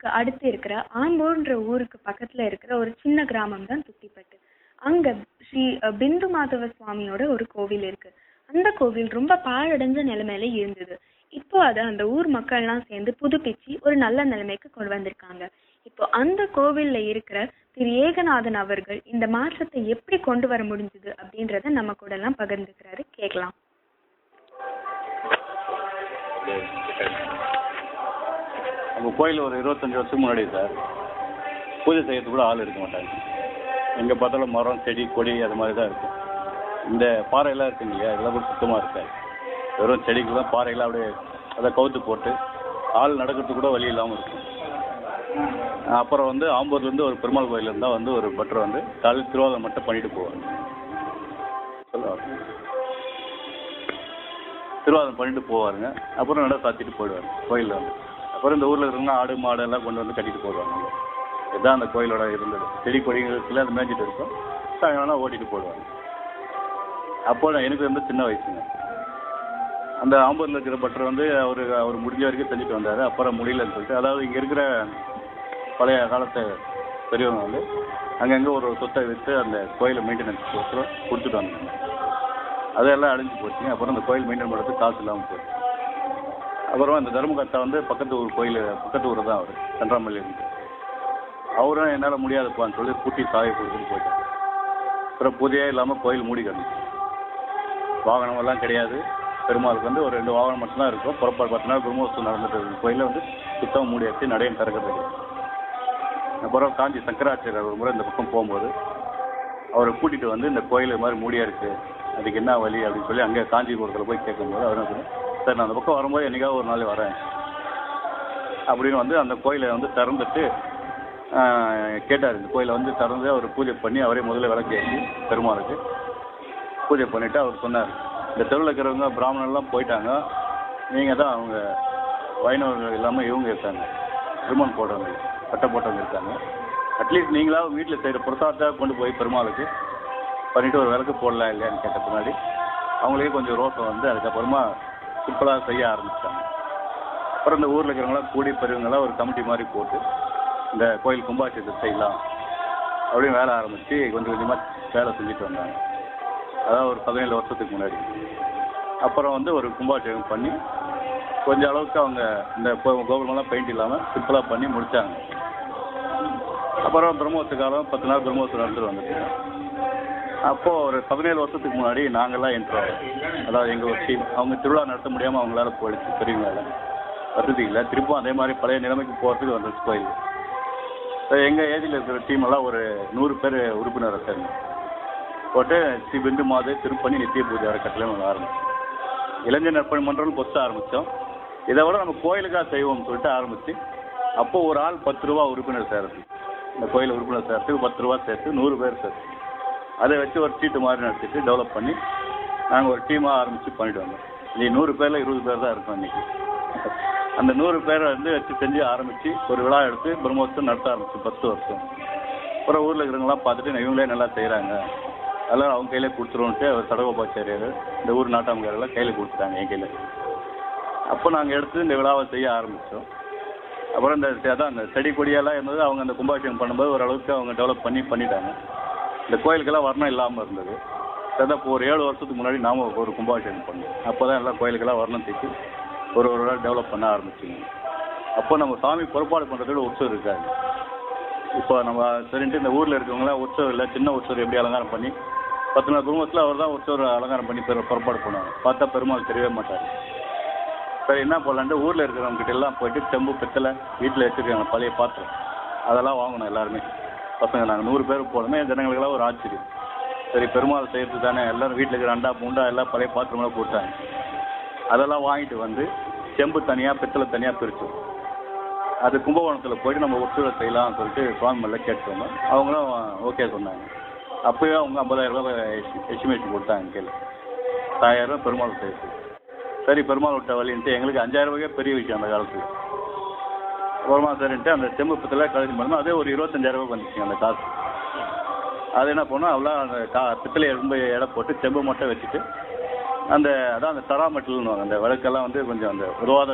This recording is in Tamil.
ஊருக்கு அடுத்து இருக்கிற ஆம்பூர்ன்ற ஊருக்கு பக்கத்துல இருக்கிற ஒரு சின்ன கிராமம் தான் துத்திப்பட்டு அங்க ஸ்ரீ அஹ், பிந்து மாதவ சுவாமியோட ஒரு கோவில் இருக்கு அந்த கோவில் ரொம்ப பாழடைஞ்ச நிலைமையில இருந்தது இப்போ அதை அந்த ஊர் மக்கள்லாம் சேர்ந்து புதுப்பிச்சு ஒரு நல்ல நிலைமைக்கு கொண்டு வந்திருக்காங்க இப்போ அந்த கோவில்ல இருக்கிற திரு ஏகநாதன் அவர்கள் இந்த மாற்றத்தை எப்படி கொண்டு வர முடிஞ்சது அப்படின்றத நம்ம கூட எல்லாம் பகிர்ந்துக்கிறாரு கேட்கலாம் நம்ம கோயில் ஒரு இருபத்தஞ்சி வருஷத்துக்கு முன்னாடி சார் பூஜை செய்யறதுக்கு கூட ஆள் இருக்க மாட்டாங்க எங்கே பார்த்தாலும் மரம் செடி கொடி அது மாதிரி தான் இருக்கும் இந்த பாறையெல்லாம் இருக்குங்க இல்லையா இதெல்லாம் கூட சுத்தமாக இருக்காது வெறும் செடிக்கு தான் பாறையெல்லாம் அப்படியே அதை கவுத்து போட்டு ஆள் நடக்கிறதுக்கு கூட வழி இல்லாமல் இருக்கும் அப்புறம் வந்து ஆம்பூர்லேருந்து ஒரு பெருமாள் கோயில் இருந்தால் வந்து ஒரு பட்டர் வந்து காலையில் திருவாதிரை மட்டும் பண்ணிட்டு போவார் சொல்லுவாங்க திருவாதம் பண்ணிட்டு போவாருங்க அப்புறம் நட சாத்திட்டு போயிடுவார் கோயிலில் வந்து அப்புறம் இந்த ஊரில் இருக்கிறவங்க ஆடு மாடு எல்லாம் கொண்டு வந்து கட்டிட்டு போடுவாங்க இதுதான் அந்த கோயிலோட இருந்தது செடி கொடிகளுக்குள்ள அது மேய்ஞ்சிட்டு இருக்கும் சாயங்காலம் ஓட்டிட்டு போடுவாங்க அப்போ நான் எனக்கு வந்து சின்ன வயசுங்க அந்த ஆம்பூரில் இருக்கிற பட்டர் வந்து அவர் அவர் முடிஞ்ச வரைக்கும் செஞ்சுட்டு வந்தார் அப்புறம் முடியலன்னு சொல்லிட்டு அதாவது இங்கே இருக்கிற பழைய காலத்து பெரியவங்க வந்து அங்கங்கே ஒரு சொத்தை விற்று அந்த கோயிலை மெயின்டெனன்ஸ் கொடுத்துட்டு வந்தாங்க அதெல்லாம் அழிஞ்சு போச்சுங்க அப்புறம் அந்த கோயில் மெயின்டைன் பண்ணுறதுக்கு காசு இல்லாமல் போச்சு அப்புறம் அந்த தர்மகர்த்தா வந்து பக்கத்து ஊர் கோயில் பக்கத்து ஊர் தான் அவர் சென்றாமல்லி இருந்து அவரும் என்னால் முடியாதுப்பான்னு சொல்லி பூட்டி சாவி கொடுத்துட்டு போயிட்டார் அப்புறம் பூஜையே இல்லாமல் கோயில் மூடி கிடந்துச்சு வாகனம் எல்லாம் கிடையாது பெருமாளுக்கு வந்து ஒரு ரெண்டு வாகனம் மட்டும்தான் இருக்கும் புறப்பாடு பத்து நாள் பிரம்மோத்சவம் நடந்துட்டு இருக்கு கோயிலில் வந்து சுத்தம் மூடியாச்சு நடையும் திறக்கிறது கிடையாது அப்புறம் காஞ்சி சங்கராச்சாரியர் ஒரு முறை இந்த பக்கம் போகும்போது அவரை கூட்டிட்டு வந்து இந்த கோயில் இது மாதிரி மூடியா இருக்கு அதுக்கு என்ன வழி அப்படின்னு சொல்லி அங்கே காஞ்சிபுரத்தில் போய் கேட்கும்போது அவர் என்ன சொன்னார், சார் நான் அந்த பக்கம் வரும்போது என்னைக்காவது ஒரு நாள் வரேன் அப்படின்னு வந்து அந்த கோயிலை வந்து திறந்துட்டு ஆஹ், கேட்டார் இந்த கோயிலை வந்து திறந்து அவர் பூஜை பண்ணி அவரே முதல்ல விளக்கு ஏற்றி பெருமாளுக்கு பூஜை பண்ணிட்டு அவர் சொன்னார் இந்த தெருவில் இருக்கிறவங்க பிராமணர்லாம் போயிட்டாங்க நீங்கள் தான் அவங்க வைணவர்கள் இல்லாமல் இவங்க இருக்காங்க திருமணம் போடுறவங்க பட்டை போட்டவங்க இருக்காங்க அட்லீஸ்ட் நீங்களாவது வீட்டில் செய்கிற பிரசாதத்தை கொண்டு போய் பெருமாளுக்கு பண்ணிட்டு ஒரு விளக்கு போடலாம் இல்லையான்னு கேட்ட பின்னாடி அவங்களே கொஞ்சம் ரோசம் வந்து அதுக்கப்புறமா சிம்பிளாக செய்ய ஆரம்பிச்சிட்டாங்க அப்புறம் இந்த ஊரில் இருக்கிறவங்களாம் கூடி பெரியவங்களாம் ஒரு கமிட்டி மாதிரி போட்டு இந்த கோயில் கும்பாபிஷேகத்தை செய்யலாம் அப்படின்னு வேலை ஆரம்பித்து கொஞ்சம் கொஞ்சமாக வேலை செஞ்சுட்டு வந்தாங்க அதாவது ஒரு பதினேழு வருஷத்துக்கு முன்னாடி அப்புறம் வந்து ஒரு கும்பாபிஷேகம் பண்ணி கொஞ்சம் அளவுக்கு அவங்க இந்த கோ- கோபுரமெல்லாம் பெயிண்ட் இல்லாமல் சிம்பிளாக பண்ணி முடித்தாங்க அப்புறம் பிரம்மோத்சவ காலம் பத்து நாள் பிரம்மோத்சவம் நடந்துட்டு வந்துச்சு அப்போது ஒரு பதினேழு வருஷத்துக்கு முன்னாடி நாங்கள்லாம் என்ட்ரோ அதாவது எங்கள் ஒரு டீம் அவங்க திருவிழா நடத்த முடியாமல் அவங்களால போயிடுச்சு பெரியவங்களால வசதி இல்லை திருப்பும் அதே மாதிரி பழைய நிலைமைக்கு போகிறதுக்கு வந்துச்சு கோயில் எங்கள் ஏஜில் இருக்கிற டீம் எல்லாம் ஒரு நூறு பேர் உறுப்பினரை சேர்ந்து போட்டு ஸ்ரீ பிந்து மாது திருப்பணி நித்திய பூஜை அறக்கட்டளை ஒன்று ஆரம்பிச்சோம் இளைஞர் நற்பணி மன்றம்னு ஃபஸ்ட்டு ஆரம்பித்தோம் இதை விட நம்ம கோயிலுக்காக செய்வோம்னு சொல்லிட்டு ஆரம்பித்து அப்போ ஒரு ஆள் பத்து ரூபா உறுப்பினர் சேர்த்து இந்த கோயில் உறுப்பினர் சேர்த்துக்கு பத்து ரூபா சேர்த்து நூறு பேர் சேர்த்து அதை வச்சு ஒரு சீட்டு மாதிரி நடத்திட்டு டெவலப் பண்ணி நாங்கள் ஒரு டீமாக ஆரம்பித்து பண்ணிட்டு வந்தோம் நீ நூறு பேரில் இருபது பேர் தான் இருக்கோம் இன்னைக்கு அந்த நூறு பேரை வந்து வச்சு செஞ்சு ஆரம்பித்து ஒரு விழா எடுத்து பிரம்மோத்சவம் நடத்த ஆரம்பிச்சு பத்து வருஷம் அப்புறம் ஊரில் இருக்கிறவங்களாம் பார்த்துட்டு இவங்களே நல்லா செய்கிறாங்க அதெல்லாம் அவங்க கையிலே கொடுத்துருவோன்ட்டு அவர் சடகோபாச்சாரியார் இந்த ஊர் நாட்டாமக்காரெல்லாம் கையில் கொடுத்துட்டாங்க என் கையில் அப்போ நாங்கள் எடுத்து இந்த விழாவை செய்ய ஆரம்பித்தோம் அப்புறம் இந்த அதான் அந்த செடி கொடியெல்லாம் இருந்தது அவங்க அந்த கும்பாபிஷேகம் பண்ணும்போது ஓரளவுக்கு அவங்க டெவலப் பண்ணி பண்ணிட்டாங்க இந்த கோயிலுக்கெல்லாம் வர்ணம் இல்லாமல் இருந்தது அதான் இப்போ ஒரு ஏழு வருஷத்துக்கு முன்னாடி நாம ஒரு கும்பாபிஷேகம் பண்ணோம் அப்போ தான் எல்லாம் கோயிலுக்கெல்லாம் வர்ணம் தீட்டி ஒரு ஒரு நாள் டெவலப் பண்ண ஆரம்பிச்சிங்க அப்போ நம்ம சாமி பொறுப்பாடு பண்ணுறதோட உற்சவம் இருக்காது இப்போ நம்ம சரின்ட்டு இந்த ஊரில் இருக்கவங்களாம் உற்சவம் இல்லை சின்ன உற்சவர் எப்படி அலங்காரம் பண்ணி பத்து நாள் குடும்பத்தில் அவர் தான் உற்சவர் அலங்காரம் பண்ணி பெரு புறப்பாடு பண்ணுவாங்க பார்த்தா பெருமாள் தெரியவே மாட்டார் சரி என்ன பண்ணலான்ட்டு ஊரில் இருக்கிறவங்க கிட்ட எல்லாம் போயிட்டு செம்பு பித்தளை வீட்டில் வச்சிருக்காங்க பழைய பாத்திரம் அதெல்லாம் வாங்கணும் எல்லாருமே பசங்க நாங்கள் நூறு பேர் போனோமே ஜனங்களுக்கெல்லாம் ஒரு ஆச்சரியம் சரி பெருமாள் செய்யறது தானே எல்லாரும் வீட்டில் இருக்கிற அண்டா பூண்டா எல்லாம் பழைய பாத்திரமெல்லாம் கொடுத்தாங்க அதெல்லாம் வாங்கிட்டு வந்து செம்பு தனியாக பித்தளை தனியாக பிரிச்சோம் அது கும்பகோணத்தில் போயிட்டு நம்ம உற்சவ செய்யலாம்னு சொல்லிட்டு சுவாமி மேலே கேட்டு வந்தோம் அவங்களும் ஓகே சொன்னாங்க அப்போயே அவங்க ஐம்பதாயிரம் ரூபாய் எஸ்டிமேஷன் கொடுத்தாங்க கீழே தாயாயிரம் பெருமாள் செய்யுது சரி பெருமாள் விட்ட வழின்ட்டு எங்களுக்கு அஞ்சாயிரம் ரூபாய்க்கே பெரிய விஷயம் அந்த காலத்தில் அப்புறமா சரின்ட்டு அந்த செம்பு பித்தளை கழிச்சு பண்ணோம் அதே ஒரு இருபத்தஞ்சாயிரம் ரூபாய் வந்துச்சுங்க அந்த காசு அது என்ன பண்ணோம் அவ்வளோ அந்த கா பித்தளையை ரொம்ப எடை போட்டு செம்பு மட்டும் வச்சுட்டு அந்த அதான் அந்த தரா மெட்டல்னு அந்த விளக்கெல்லாம் வந்து கொஞ்சம் அந்த உருவாத